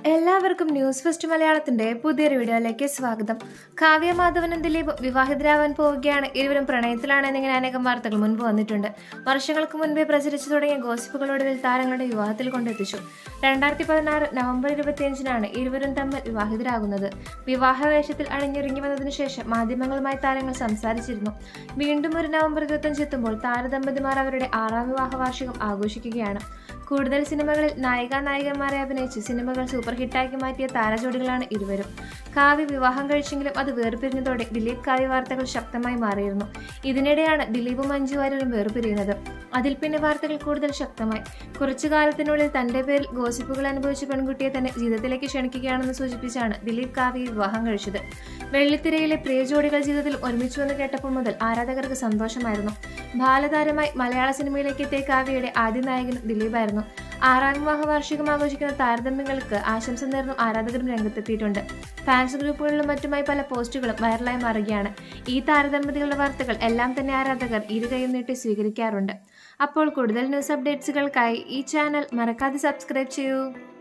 എല്ലാവർക്കും news first മലയാളത്തിന്റെ പുതിയൊരു വീഡിയോയിലേക്ക് സ്വാഗതം കാവ്യ മാധവനും ദിലീപ് വിവാഹിതരാവാൻ പോവുകയാണ് ഇരുവരും പ്രണയത്തിലാണ് എന്നിങ്ങനെ അനേകം വാർത്തകൾ മുൻപ് വന്നിട്ടുണ്ട് വർഷങ്ങൾക്ക് മുൻപേ പ്രചരിച്ചു തുടങ്ങിയ ഗോസിപ്പുകളൊടുവിൽ താരങ്ങളുടെ വിവാഹത്തിൽ കൊണ്ടെത്തിച്ചു രണ്ടായിരത്തി പതിനാറ് നവംബർ ഇരുപത്തിയഞ്ചിനാണ് ഇരുവരും തമ്മിൽ വിവാഹിതരാകുന്നത് വിവാഹവേഷത്തിൽ അണിഞ്ഞൊരുങ്ങി വന്നതിനു ശേഷം മാധ്യമങ്ങളുമായി താരങ്ങൾ സംസാരിച്ചിരുന്നു വീണ്ടും ഒരു നവംബർ ഇരുപത്തഞ്ച് എത്തുമ്പോൾ താരദമ്പതിമാർ അവരുടെ ആറാം വിവാഹ വാർഷികം ആഘോഷിക്കുകയാണ് കൂടുതൽ സിനിമകളിൽ നായിക നായികന്മാരെ അഭിനയിച്ച് സിനിമകൾ സൂപ്പർ ഹിറ്റാക്കി മാറ്റിയ താരജോഡികളാണ് ഇരുവരും കാവ്യ വിവാഹം കഴിച്ചെങ്കിലും അത് വേർപിരിഞ്ഞതോടെ ദിലീപ് കാവ്യ വാർത്തകൾ ശക്തമായി മാറിയിരുന്നു ഇതിനിടെയാണ് ദിലീപും മഞ്ജു വാര്യരും വേർപിരിയുന്നത് അതിൽ പിന്നെ വാർത്തകൾ കൂടുതൽ ശക്തമായി കുറച്ചു കാലത്തിനുള്ളിൽ തന്റെ പേരിൽ ഗോസിപ്പുകൾ അനുഭവിച്ച പെൺകുട്ടിയെ തന്നെ ജീവിതത്തിലേക്ക് ക്ഷണിക്കുകയാണെന്ന് സൂചിപ്പിച്ചാണ് ദിലീപ് കാവ്യ വിവാഹം കഴിച്ചത് വെള്ളിത്തിരയിലെ പ്രിയ ജോഡികൾ ജീവിതത്തിൽ ഒരുമിച്ചുവെന്ന് കേട്ടപ്പോൾ മുതൽ ആരാധകർക്ക് സന്തോഷമായിരുന്നു ബാലതാരമായി മലയാള സിനിമയിലേക്ക് എത്തിയ കാവ്യയുടെ ആദ്യ നായകൻ ദിലീപായിരുന്നു ആറാം വിവാഹ വാർഷികം ആഘോഷിക്കുന്ന താരതമ്യങ്ങൾക്ക് ആശംസ നേർന്നും ആരാധകരും രംഗത്തെത്തിയിട്ടുണ്ട് ഫാൻസ് ഗ്രൂപ്പുകളിലും മറ്റുമായി പല പോസ്റ്റുകളും വൈറലായി മാറുകയാണ് ഈ താരദമ്പതികളുടെ വാർത്തകൾ എല്ലാം തന്നെ ആരാധകർ ഇരുകൈയും നീട്ടി സ്വീകരിക്കാറുണ്ട് അപ്പോൾ കൂടുതൽ ന്യൂസ് അപ്ഡേറ്റ്സുകൾക്കായി ഈ ചാനൽ മറക്കാതെ സബ്സ്ക്രൈബ് ചെയ്യൂ